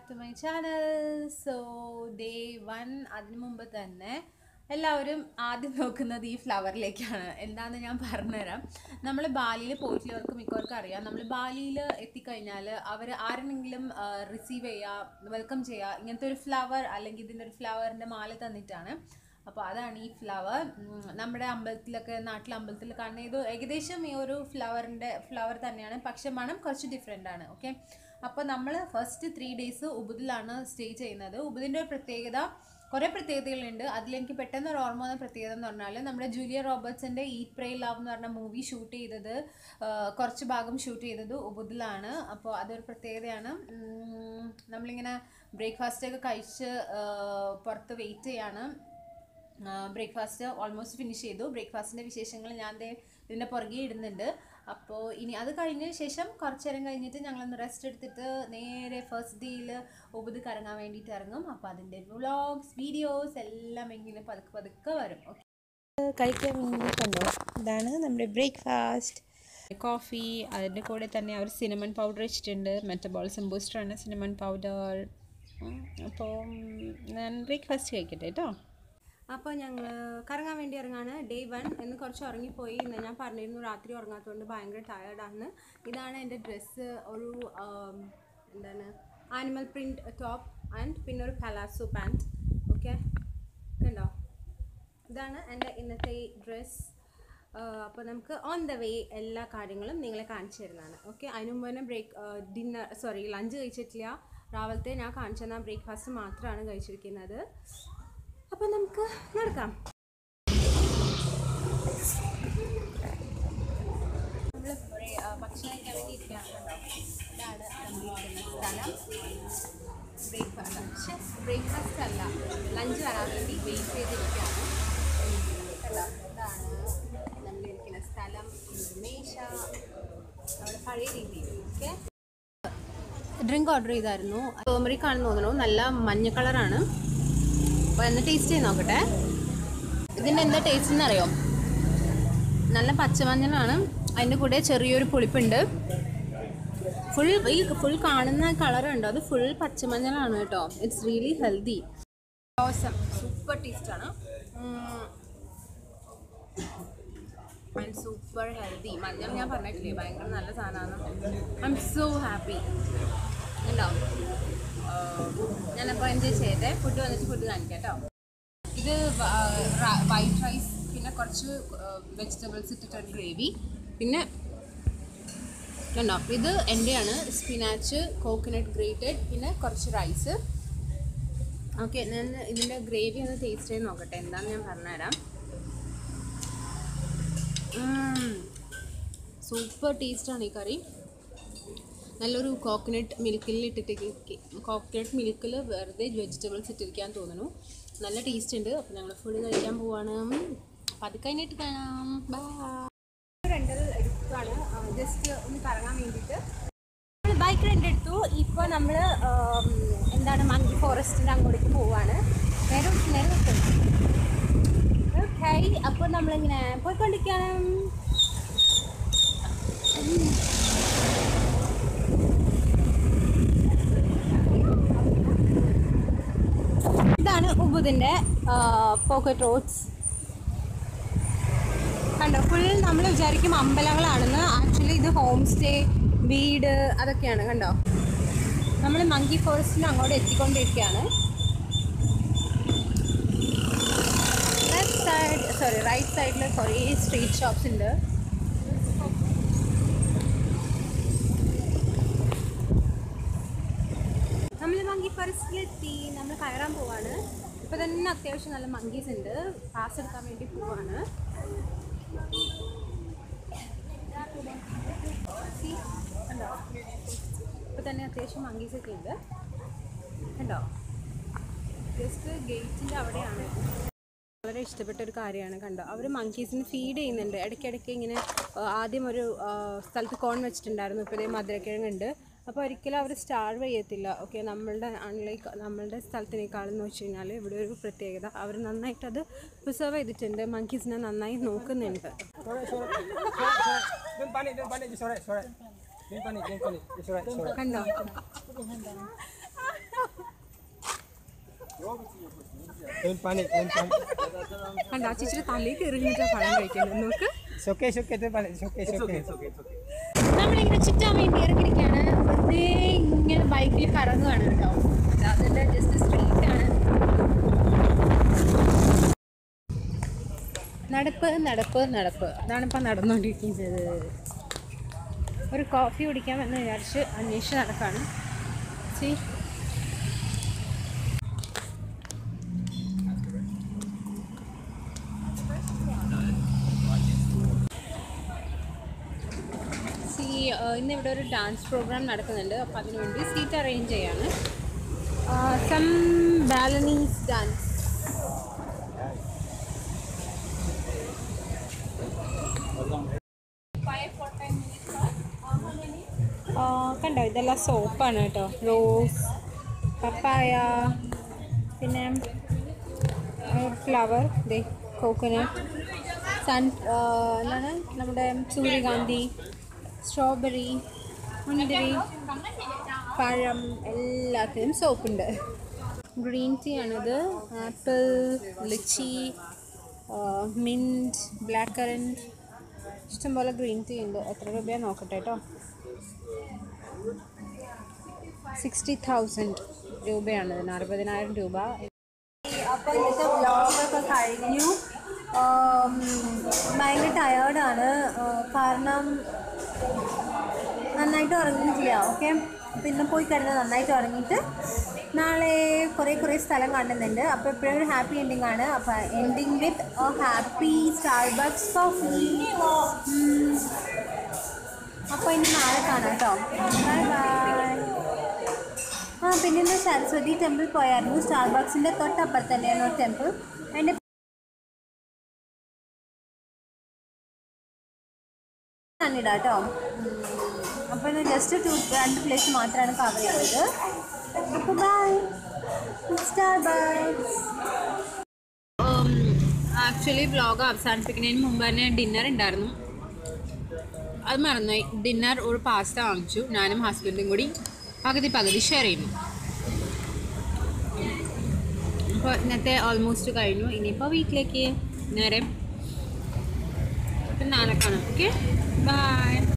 To my channel so day one അതിനു മുമ്പ് തന്നെ എല്ലാവരും ആദ്യം നോക്കുന്നത് ഈ ഫ്ലവറിലേക്കാണ് എന്താണെന്ന് ഞാൻ പറഞ്ഞുതരാം നമ്മൾ ബാലിയിൽ പോയിട്ടുള്ളവർക്ക് മിക്കവർക്കും അറിയാം നമ്മൾ ബാലിയിൽ എത്തിക്കഴിഞ്ഞാൽ അവർ ആരെങ്കിലും റിസീവ് ചെയ്യുക വെൽക്കം ചെയ്യുക ഇങ്ങനത്തെ ഒരു ഫ്ലവർ അല്ലെങ്കിൽ ഇതിൻ്റെ ഒരു ഫ്ലവറിൻ്റെ മാല തന്നിട്ടാണ് അപ്പോൾ അതാണ് ഈ ഫ്ലവർ നമ്മുടെ അമ്പലത്തിലൊക്കെ നാട്ടിലെ അമ്പലത്തിൽ കാണുന്ന ഇത് ഏകദേശം ഈ ഒരു ഫ്ലവറിൻ്റെ ഫ്ലവർ തന്നെയാണ് പക്ഷെ മണം കുറച്ച് ഡിഫറെൻ്റ് ആണ് ഓക്കെ അപ്പോൾ നമ്മൾ ഫസ്റ്റ് ത്രീ ഡേയ്സ് ഉബുദിലാണ് സ്റ്റേ ചെയ്യുന്നത് ഉബുദിൻ്റെ ഒരു പ്രത്യേകത കുറേ പ്രത്യേകതകളുണ്ട് അതിലെനിക്ക് പെട്ടെന്ന് ഒരു ഓർമ്മ വന്ന പ്രത്യേകത എന്ന് പറഞ്ഞാൽ നമ്മുടെ ജൂലിയ റോബർട്ട്സിൻ്റെ ഈറ്റ് പ്രേ ലവ് എന്ന് പറഞ്ഞ മൂവി ഷൂട്ട് ചെയ്തത് ആ, കുറച്ച് ഭാഗം ഷൂട്ട് ചെയ്തത് ഉബുദിലാണ് അപ്പോൾ അതൊരു പ്രത്യേകതയാണ് ഉം, നമ്മളിങ്ങനെ ബ്രേക്ക്ഫാസ്റ്റ് ഒക്കെ കഴിച്ച് ആ, പുറത്ത് വെയിറ്റ് ചെയ്യാണ് ബ്രേക്ക്ഫാസ്റ്റ് ഓൾമോസ്റ്റ് ഫിനിഷ് ചെയ്തു ബ്രേക്ക്ഫാസ്റ്റിൻ്റെ വിശേഷങ്ങൾ ഞാൻ ദേ ഇതിൻ്റെ പുറകെ ഇടുന്നുണ്ട് അപ്പോൾ ഇനി അത് കഴിഞ്ഞ ശേഷം കുറച്ച് നേരം കഴിഞ്ഞിട്ട് ഞങ്ങളൊന്ന് റെസ്റ്റ് എടുത്തിട്ട് നേരെ ഫസ്റ്റ് ഡേയിൽ ഉപത് കറങ്ങാൻ വേണ്ടിയിട്ട് ഇറങ്ങും അപ്പോൾ അതിൻ്റെ വ്ളോഗ്സ് വീഡിയോസ് എല്ലാം എങ്ങനെ പതുക്കെ പതുക്കെ വരും ഓക്കെ കഴിക്കാൻ വേണ്ടി കണ്ടോ ഇതാണ് നമ്മുടെ ബ്രേക്ക്ഫാസ്റ്റ് കോഫി അതിൻ്റെ കൂടെ തന്നെ അവർ സിനമൺ പൗഡർ വെച്ചിട്ടുണ്ട് മെറ്റബോളിസം ബൂസ്റ്ററാണ് സിനമൺ പൗഡർ അപ്പോൾ ഞാൻ ബ്രേക്ക്ഫാസ്റ്റ് കഴിക്കട്ടെ കേട്ടോ അപ്പോൾ ഞങ്ങൾ കറങ്ങാൻ വേണ്ടി ഇറങ്ങാണ് ഡേ വൺ എന്ന് കുറച്ച് ഉറങ്ങിപ്പോയി ഇന്ന് ഞാൻ പറഞ്ഞിരുന്നു രാത്രി ഉറങ്ങാത്തതുകൊണ്ട് ഭയങ്കര ടയേർഡാണ് ഇതാണ് എൻ്റെ ഡ്രസ്സ് ഒരു ആം, എന്താണ് ആനിമൽ പ്രിൻറ്റ് ടോപ്പ് ആൻഡ് പിന്നെ ഒരു പലാസോ പാൻറ്റ് ഓക്കെ കണ്ടോ ഇതാണ് എൻ്റെ ഇന്നത്തെ ഡ്രസ്സ് അപ്പോൾ നമുക്ക് ഓൺ ദ വേ എല്ലാ കാര്യങ്ങളും നിങ്ങളെ കാണിച്ചു തരുന്നതാണ് ഓക്കെ അതിന് മുമ്പ് തന്നെ ബ്രേക്ക് ഡിന്നർ സോറി ലഞ്ച് കഴിച്ചിട്ടില്ല രാവിലത്തെ ഞാൻ കാണിച്ചു തന്ന ബ്രേക്ക്ഫാസ്റ്റ് മാത്രമാണ് കഴിച്ചിരിക്കുന്നത് അപ്പോൾ നമുക്ക് നടക്കാം നമ്മൾ ഭക്ഷണം കഴിക്കാൻ വേണ്ടി ഇരിക്കുകയാണ് കേട്ടോ ഇതാണ് നമ്മളിരിക്കുന്ന സ്ഥലം ബ്രേക്ക്ഫാസ്റ്റ് ബ്രേക്ക്ഫാസ്റ്റ് അല്ല ലഞ്ച് വരാൻ വേണ്ടി വെയിറ്റ് ചെയ്തിരിക്കുകയാണ് കണ്ടോ ഇതാണ് നമ്മളിരിക്കുന്ന സ്ഥലം ഇത് മേശ നമ്മുടെ പഴയ രീതിയിൽ ഓക്കെ ഡ്രിങ്ക് ഓർഡർ ചെയ്തായിരുന്നു ടോമറിക് ആണെന്ന് തോന്നുന്നു നല്ല മഞ്ഞ കളറാണ് അപ്പോൾ എന്ന് ടേസ്റ്റ് ചെയ്ത് നോക്കട്ടെ ഇതിൻ്റെ എന്താ ടേസ്റ്റ് എന്ന് അറിയോ നല്ല പച്ചമഞ്ഞളാണ് അതിൻ്റെ കൂടെ ചെറിയൊരു പുളിപ്പുണ്ട് ഫുൾ ഈ ഫുൾ കാണുന്ന കളർ ഉണ്ടോ അത് ഫുൾ പച്ചമഞ്ഞളാണ് കേട്ടോ ഇറ്റ്സ് റിയലി ഹെൽത്തി ദോശം സൂപ്പർ ടേസ്റ്റാണ് ആൻഡ് സൂപ്പർ ഹെൽത്തി മഞ്ഞൾ ഞാൻ പറഞ്ഞിട്ടില്ലേ ഭയങ്കര നല്ല സാധനമാണ് ഐ എം സോ ഹാപ്പി ഉണ്ടോ ഞാനപ്പോൾ എൻജോയ് ചെയ്യട്ടെ ഫുഡ് വന്നിട്ട് ഫുഡ് കാണിക്കാം കേട്ടോ ഇത് വൈറ്റ് റൈസ് പിന്നെ കുറച്ച് വെജിറ്റബിൾസ് ഇട്ടിട്ടൊരു ഗ്രേവി പിന്നെ കണ്ടോ ഇത് എൻ്റെയാണ് സ്പിനാച്ച് കോക്കനട്ട് ഗ്രേറ്റഡ് പിന്നെ കുറച്ച് റൈസ് ഓക്കെ ഞാൻ ഇതിൻ്റെ ഗ്രേവി ഒന്ന് ടേസ്റ്റ് ചെയ്ത് നോക്കട്ടെ എന്താണെന്ന് ഞാൻ പറഞ്ഞുതരാം സൂപ്പർ ടേസ്റ്റാണ് ഈ കറി നല്ലൊരു കോക്കനട്ട് മിൽക്കിൽ ഇട്ടിട്ട് കോക്കനട്ട് മിൽക്കിൽ വെറുതെ വെജിറ്റബിൾസ് ഇട്ടിരിക്കാൻ തോന്നുന്നു നല്ല ടേസ്റ്റ് ഉണ്ട് അപ്പോൾ ഞങ്ങൾ ഫുഡ് കഴിക്കാൻ പോവാണ് അപ്പോൾ അത് കഴിഞ്ഞിട്ട് കാണാം ബാ റെൻ്റൽ എടുത്താണ് ജസ്റ്റ് ഒന്ന് കറങ്ങാൻ വേണ്ടിയിട്ട് നമ്മൾ ബൈക്ക് റെൻ്റ് എടുത്തു ഇപ്പോൾ നമ്മൾ എന്താണ് മങ്കി ഫോറസ്റ്റിൻ്റെ അങ്ങോട്ടേക്ക് പോവാണ് നേരെ നേരെ നിൽക്കുന്നു ഓക്കെ അപ്പോൾ നമ്മളിങ്ങനെ പോയിക്കൊണ്ടിരിക്കുകയാണ് ഇതാണ് ഉബുദിൻ്റെ പോക്കറ്റ് റോഡ്സ് കണ്ടോ ഫുൾ നമ്മൾ വിചാരിക്കും അമ്പലങ്ങളാണെന്ന് ആക്ച്വലി ഇത് ഹോം സ്റ്റേ വീട് അതൊക്കെയാണ് കണ്ടോ നമ്മൾ മങ്കി ഫോറസ്റ്റിൽ അങ്ങോട്ട് എത്തിക്കൊണ്ടിരിക്കുകയാണ് ലെഫ്റ്റ് സൈഡ് സോറി റൈറ്റ് സൈഡിൽ കുറേ സ്ട്രീറ്റ് ഷോപ്സ് ഉണ്ട് നമ്മൾ മങ്കി ഫോറസ്റ്റിലെത്തി നമ്മൾ കയറാൻ പോവാണ് ഇപ്പോൾ തന്നെ അത്യാവശ്യം നല്ല മങ്കീസ് ഉണ്ട് പാസ് എടുക്കാൻ വേണ്ടി പോവാണ് See? കണ്ടോ ഇപ്പോൾ തന്നെ അത്യാവശ്യം മങ്കീസ് ഒക്കെ ഉണ്ട് കണ്ടോ ജസ്റ്റ് ഗേറ്റിൻ്റെ അവിടെയാണ് വളരെ ഇഷ്ടപ്പെട്ട ഒരു കാര്യമാണ് കണ്ടോ അവർ മങ്കീസിന് ഫീഡ് ചെയ്യുന്നുണ്ട് ഇടയ്ക്കിടയ്ക്ക് ഇങ്ങനെ ആ, ആദ്യം ഒരു ആ, സ്ഥലത്ത് കോൺ വെച്ചിട്ടുണ്ടായിരുന്നു ഇപ്പോൾ ഇതേ മധുരക്കിഴങ്ങുണ്ട് അപ്പോൾ ഒരിക്കലും അവർ സ്റ്റാർവ് ചെയ്യത്തില്ല ഓക്കെ നമ്മളുടെ അൺലൈക്ക് നമ്മളുടെ സ്ഥലത്തിനേക്കാളും എന്ന് വെച്ച് കഴിഞ്ഞാൽ ഇവിടെ ഒരു പ്രത്യേകത അവർ നന്നായിട്ട് അത് പ്രിസർവ് ചെയ്തിട്ടുണ്ട് മങ്കീസിനെ നന്നായി നോക്കുന്നുണ്ട് Doon panik, doon panik, just alright, alright. Doon panik, doon panik, just alright, alright. കണ്ടോ Don't panic, don't panic. കണ്ടാ ചേച്ചിയുടെ തലയിൽ കയറി നിന്നിട്ടാ പഴം കഴിക്കുന്നത് നോക്ക് It's okay, it's okay, don't panic. It's okay, it's okay. നമ്മളിങ്ങനെ ചുറ്റാൻ വേണ്ടി ഇറങ്ങിയിരിക്കുകയാണ് വെറുതെ ഇങ്ങനെ ബൈക്കിൽ കറങ്ങുകയാണ് കേട്ടോ അതിൻ്റെ ജസ്റ്റ് സ്ട്രീറ്റ് ആണ് നടപ്പ് നടപ്പ് നടപ്പ് അതാണിപ്പോൾ നടന്നുകൊണ്ടിരിക്കുന്നത് ഒരു കോഫി കുടിക്കാമെന്ന് വിചാരിച്ച് അന്വേഷിച്ച് നടക്കാണ് സി സി ഇന്ന് ഇവിടെ ഒരു ഡാൻസ് പ്രോഗ്രാം നടക്കുന്നുണ്ട് അപ്പോൾ അതിനു വേണ്ടി സീറ്റ് അറേഞ്ച് ചെയ്യാണ് സം ബാലനീസ് ഡാൻസ് കണ്ടോ ഇതെല്ലാം സോപ്പാണ് കേട്ടോ റോസ് പപ്പായ പിന്നെ ഫ്ലവർ ദേ കോക്കനട്ട് സൺ എന്താണ് നമ്മുടെ സൂര്യകാന്തി സ്ട്രോബെറി മുന്തിരി പഴം എല്ലാത്തിനും സോപ്പുണ്ട് ഗ്രീൻ ടീ ആണിത് apple lychee mint blackcurrant ഇഷ്ടംപോലെ ഗ്രീൻ ടീ ഉണ്ട് എത്ര രൂപയാണ് നോക്കട്ടെ കേട്ടോ സിക്സ്റ്റി തൗസൻഡ് രൂപയാണ് ഇതിന് അറുപതിനായിരം രൂപ അപ്പോൾ ഇന്നത്തെ വ്ലോഗൊക്കെ കഴിഞ്ഞു ആം, ഭയങ്കര ടയേർഡാണ് കാരണം നന്നായിട്ട് ഉറങ്ങിയിട്ടില്ല ഓക്കെ അപ്പോൾ ഇന്ന് പോയി കിടന്ന് നന്നായിട്ട് ഉറങ്ങിയിട്ട് നാളെ കുറേ കുറേ സ്ഥലം കാണുന്നുണ്ട് അപ്പോൾ എപ്പോഴും ഒരു ഹാപ്പി എൻഡിങ് ആണ് അപ്പോൾ എൻഡിങ് with a happy Starbucks coffee അപ്പോൾ ഇനി നാളെ കാണാം കേട്ടോ ബൈ ബൈ ആ പിന്നെ ഇന്ന് സരസ്വതി ടെമ്പിൾ പോയായിരുന്നു സ്റ്റാർബക്സിൻ്റെ തൊട്ടപ്പുറത്ത് തന്നെയാണ് ഒരു ടെമ്പിൾ അതിൻ്റെ കണ്ടിടാം കേട്ടോ അപ്പോൾ ഇന്ന് ജസ്റ്റ് ടു രണ്ട് പ്ലേസ് മാത്രമാണ് കവർ ചെയ്തത് അപ്പോൾ ബൈ സ്റ്റാർബക്സ് ആക്ച്വലി വ്ലോഗ് അവസാനിപ്പിക്കുന്നതിന് മുമ്പ് തന്നെ ഡിന്നർ ഉണ്ടായിരുന്നു അത് മറന്നുപോയി ഡിന്നർ ഒരു പാസ്ത വാങ്ങിച്ചു ഞാനും ഹസ്ബൻഡും കൂടി പകുതി പകുതി ഷെയർ ചെയ്യുന്നു അപ്പോൾ ഇന്നത്തെ ഓൾമോസ്റ്റ് കഴിഞ്ഞു ഇനിയിപ്പോൾ വീട്ടിലേക്ക് നേരെ ഇപ്പം നാളെ കാണാം ഓക്കെ ബൈ